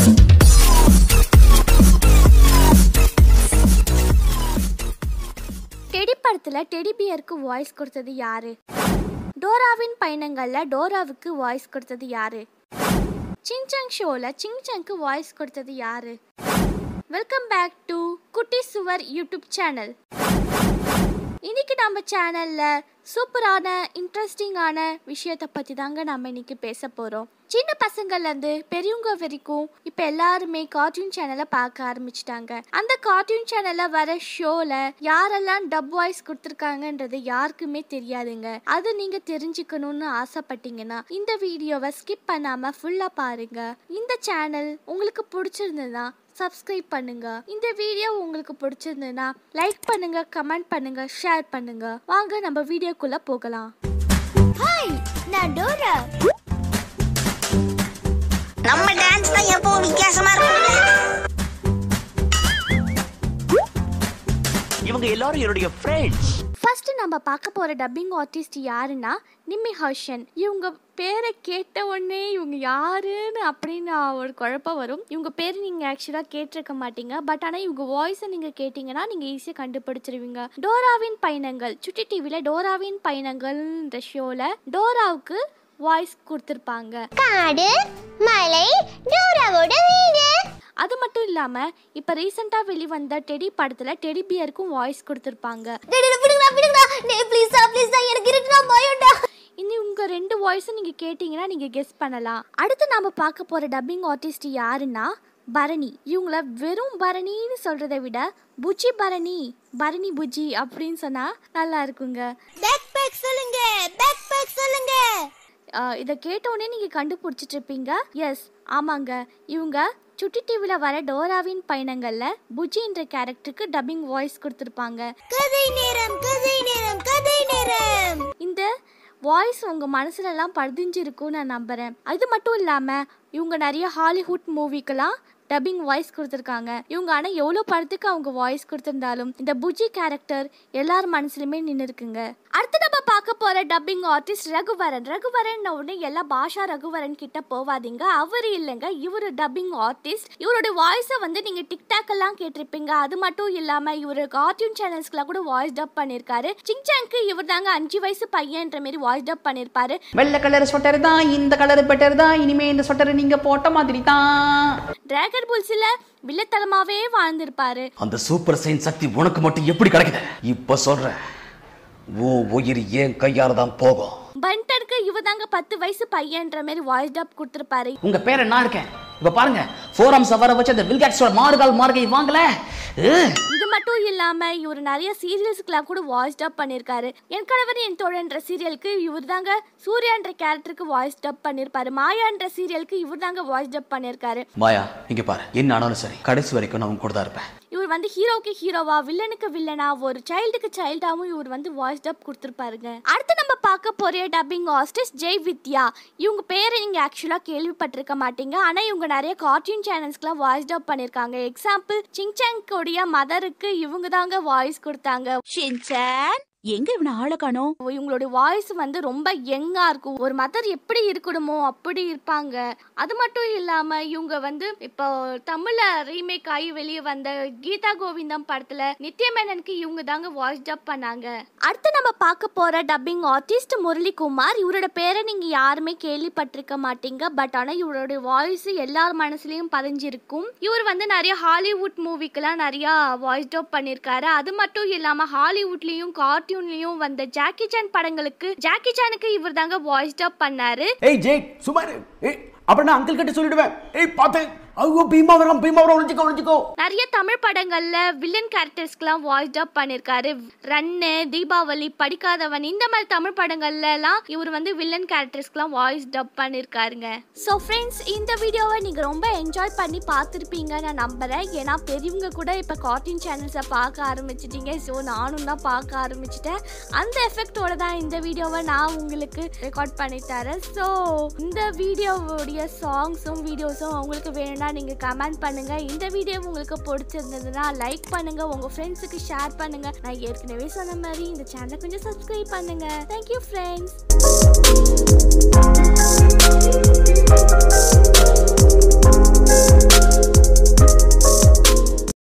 Teddy படத்துல teddy பியருக்கு voice கொடுத்தது யாரு டோராவின் பயணங்கள்ல டோராவுக்கு வாய்ஸ் கொடுத்தது யாரு சிங்சங் ஷோல சிங்சங்க்கு வாய்ஸ் கொடுத்தது யாரு வெல்கம் பேக் டு குட்டி சுவர் யூடியூப் சேனல் இன்னைக்கு நம்ம சேனல்ல சூப்பரான இன்ட்ரெஸ்டிங்கான விஷயத்தை பத்தி தாங்க நம்ம இன்னைக்கு பேச போறோம் சின்ன பசங்கள்ல இருந்து பெரியவங்க வரைக்கும் இப்ப எல்லாருமே கார்ட்டூன் சேனலை பார்க்க ஆரம்பிச்சிட்டாங்க அந்த கார்ட்டூன் சேனல்ல வர ஷோல யாரெல்லாம் டப் வாய்ஸ் கொடுத்துருக்காங்கன்றது யாருக்குமே தெரியாதுங்க அது நீங்க தெரிஞ்சுக்கணும்னு ஆசைப்பட்டீங்கன்னா இந்த வீடியோவை ஸ்கிப் பண்ணாம ஃபுல்லா பாருங்க இந்த சேனல் உங்களுக்கு பிடிச்சிருந்ததுன்னா சப்ஸ்கிரைப் பண்ணுங்க இந்த வீடியோ உங்களுக்கு பிடிச்சிருந்ததுன்னா லைக் பண்ணுங்க கமெண்ட் பண்ணுங்க ஷேர் பண்ணுங்க வாங்க நம்ம வீடியோக்குள்ள போகலாம் ஹாய் நான் டோரா நம்ம டான்ஸ் தான் எப்போ வித்தியாசமா இருக்கும் இவங்க எல்லாரும் என்னுடைய ஃப்ரெண்ட்ஸ் ஃபர்ஸ்ட் நம்ம பார்க்க போற டப்பிங் ஆர்டிஸ்ட் யாருன்னா நிம்மி ஹர்ஷன் இவங்க பேரை கேட்ட உடனே இவங்க யாருன்னு அப்படின்னு ஒரு குழப்பம் வரும் இவங்க பேர் நீங்க ஆக்சுவலா கேட்டிருக்க மாட்டீங்க பட் ஆனா இவங்க வாய்ஸை நீங்க கேட்டீங்கன்னா நீங்க ஈஸியா கண்டுபிடிச்சிருவீங்க டோராவின் பயணங்கள் சுட்டி டிவில டோராவின் பயணங்கள்ன்ற ஷோல டோராவுக்கு வாய்ஸ் கொடுத்துருப்பாங்க காடு மலை டோராவோட வீடு அது மட்டும் இல்லாம இப்ப ரீசெண்டா வெளிவந்த டெடி படத்துல டெடி பியருக்கும் வாய்ஸ் கொடுத்துருப்பாங்க டேய், டேய், விடுங்கடா விடுங்கடா டேய் ப்ளீஸ் ப்ளீஸ் எனக்கு இருட்டுனா பயம்டா இனி உங்க ரெண்டு வாய்ஸும் நீங்க கேட்டீங்கன்னா நீங்க கெஸ் பண்ணலாம் அடுத்து நாம பார்க்க போற டப்பிங் ஆர்டிஸ்ட் யாருன்னா பரணி இவங்கள வெறும் பரணின்னு சொல்றதை விட புஜி பரணி பரணி புஜி அப்படின்னு சொன்னா நல்லா இருக்குங்க பேக் பேக் சொல்லுங்க பேக் பேக் சொல்லுங்க ஆஹ் இதை கேட்டோடனே நீங்க கண்டுபிடிச்சிட்டு இருப்பீங்க எஸ் ஆமாங்க இவங்க சுட்டி டிவியில் வர டோராவின் பயணங்கள்ல புஜின்ற கேரக்டருக்கு டப்பிங் வாய்ஸ் கொடுத்துருப்பாங்க கதை நேரம் கதை நேரம் கதை நேரம் இந்த வாய்ஸ் உங்கள் மனசுலலாம் பதிஞ்சிருக்கும்னு நான் நம்புகிறேன் அது மட்டும் இல்லாமல் இவங்க நிறைய ஹாலிவுட் மூவிக்கெல்லாம் டப்பிங் வாய்ஸ் கொடுத்துருக்காங்க இவங்க ஆனால் எவ்வளோ படத்துக்கு அவங்க வாய்ஸ் கொடுத்துருந்தாலும் இந்த புஜி கேரக்டர் எல்லார் மனசுலையுமே நின்று இருக்குங்க அடுத்து நம்ம பார்க்க போகிற டப்பிங் ஆர்டிஸ்ட் ரகுவரன் ரகுவரன் உடனே எல்லா பாஷா ரகுவரன் கிட்ட போவாதீங்க அவர் இல்லைங்க இவர் டப்பிங் ஆர்டிஸ்ட் இவரோட வாய்ஸை வந்து நீங்கள் டிக்டாக் எல்லாம் கேட்டிருப்பீங்க அது மட்டும் இல்லாமல் இவர் கார்ட்டூன் சேனல்ஸ்க்குலாம் கூட வாய்ஸ் டப் பண்ணியிருக்காரு சிங்சாங்க்கு இவர் தாங்க அஞ்சு வயசு பையன்ற மாதிரி வாய்ஸ் டப் பண்ணியிருப்பாரு வெள்ளை கலர் ஸ்வெட்டர் தான் இந்த கலர் பெட்டர் தான் இனிமே இந்த ஸ்வெட்டர் நீங்க போட்ட மாதிரி தான் டிராகன் புல்ஸில் வில்லத்தனமாவே வாழ்ந்திருப்பாரு அந்த சூப்பர் சயின்ஸ் சக்தி உனக்கு மட்டும் எப்படி கிடைக்குது இப்ப சொல்றேன் உன் உயிர் ஏன் கையால தான் போகும் பண்டருக்கு இவர் தாங்க பத்து வயசு பையன்ற மாதிரி வாய்ஸ் டப் கொடுத்துருப்பாரு உங்க பேரை நான் இருக்கேன் இப்ப பாருங்க ஃபோரம் சவர வச்சு அந்த வில்காட்ஸோட மாறுகால் மார்கை வாங்கல உ. இது மட்டும் இல்லாம இவர் நிறைய சீரியல்ஸ்க்குலாம் கூட வாய்ஸ் டப் பண்ணியிருக்காரு என் கணவர் என் தோழன்ற சீரியலுக்கு இவர் தாங்க சூர்யான்ற கேரக்டருக்கு வாய்ஸ் டப் பண்ணியிருப்பாரு மாயான்ற சீரியலுக்கு இவர் தாங்க வாய்ஸ் டப் பண்ணியிருக்காரு மாயா இங்க பாரு என்ன ஆனாலும் சரி கடைசி வரைக்கும் நான் உன் கூட தான் இருப்பேன் இவர் வந்து ஹீரோக்கு ஹீரோவா வில்லனுக்கு வில்லனா ஒரு சைல்டுக்கு சைல்டாவும் இவர் வந்து வாய்ஸ் டப் கொடுத்துருப்பாருங்க அடுத்து நம்ம பார்க்க போற டப்பிங் ஆர்டிஸ்ட் ஜெய் வித்யா இவங்க பேரை நீங்க ஆக்சுவலா கேள்விப்பட்டிருக்க மாட்டீங்க ஆனா இவங்க நிறைய கார்ட்டூன் சேனல்ஸ்க்குலாம் வாய்ஸ் டப் பண்ணிருக்காங்க எக்ஸாம்பிள் சிங்சாங்கோடைய மதருக்கு இவங்க தாங்க வாய்ஸ் கொடுத்தாங்க ஷின்சான் எங்க இவன ஆள காணோம் இவங்களுடைய வாய்ஸ் வந்து ரொம்ப யங்கா இருக்கும் ஒரு மதர் எப்படி இருக்கணுமோ அப்படி இருப்பாங்க அது மட்டும் இல்லாம இவங்க வந்து இப்போ தமிழ்ல ரீமேக் ஆகி வெளியே வந்த கீதா கோவிந்தம் படத்துல நித்யமேனனுக்கு இவங்க தாங்க வாய்ஸ் டப் பண்ணாங்க அடுத்து நம்ம பார்க்க போற டப்பிங் ஆர்டிஸ்ட் முரளிகுமார் இவரோட பேரை நீங்க யாருமே கேள்விப்பட்டிருக்க மாட்டீங்க பட் ஆனா இவரோட வாய்ஸ் எல்லார் மனசுலயும் பதிஞ்சிருக்கும் இவர் வந்து நிறைய ஹாலிவுட் மூவிக்கெல்லாம் நிறைய வாய்ஸ் டப் பண்ணியிருக்காரு அது மட்டும் இல்லாம ஹாலிவுட்லயும் கார்ட்டூன்லயும் வந்த ஜாக்கி சான் படங்களுக்கு ஜாக்கி சானுக்கு இவர் தாங்க வாய்ஸ் டப் பண்ணாரு ஏய் ஜெய் சுமாரு ஏய் அப்புறம் நான் அங்கிள் கிட்ட சொல்லிடுவேன் ஏய் பார்த்து ஐயோ பீமா வரான் பீமா வரான் ஒளிஞ்சிக்கோ ஒளிஞ்சிக்கோ நிறைய தமிழ் படங்கள்ல வில்லன் கேரக்டர்ஸ்க்குலாம் வாய்ஸ் டப் பண்ணிருக்காரு ரன்னு தீபாவளி படிக்காதவன் இந்த மாதிரி தமிழ் படங்கள்ல எல்லாம் இவர் வந்து வில்லன் கேரக்டர்ஸ்க்குலாம் வாய்ஸ் டப் பண்ணிருக்காருங்க ஸோ ஃப்ரெண்ட்ஸ் இந்த வீடியோவை நீங்க ரொம்ப என்ஜாய் பண்ணி பார்த்துருப்பீங்க நான் நம்புறேன் ஏன்னா பெரியவங்க கூட இப்போ கார்ட்டூன் சேனல்ஸை பார்க்க ஆரம்பிச்சிட்டீங்க ஸோ நானும் தான் பார்க்க ஆரம்பிச்சிட்டேன் அந்த எஃபெக்டோட தான் இந்த வீடியோவை நான் உங்களுக்கு ரெக்கார்ட் பண்ணி தரேன் ஸோ இந்த வீடியோவுடைய சாங்ஸும் வீடியோஸும் உங்களுக்கு வேணும்னா நீங்கள் கமெண்ட் பண்ணுங்க இந்த வீடியோ உங்களுக்கு பிடிச்சிருந்ததுன்னா லைக் பண்ணுங்க உங்க ஃப்ரெண்ட்ஸுக்கு ஷேர் பண்ணுங்க நான் ஏற்கனவே சொன்ன மாதிரி இந்த சேனலை கொஞ்சம் சப்ஸ்கிரைப் பண்ணுங்க தேங்க்யூ ஃப்ரெண்ட்ஸ்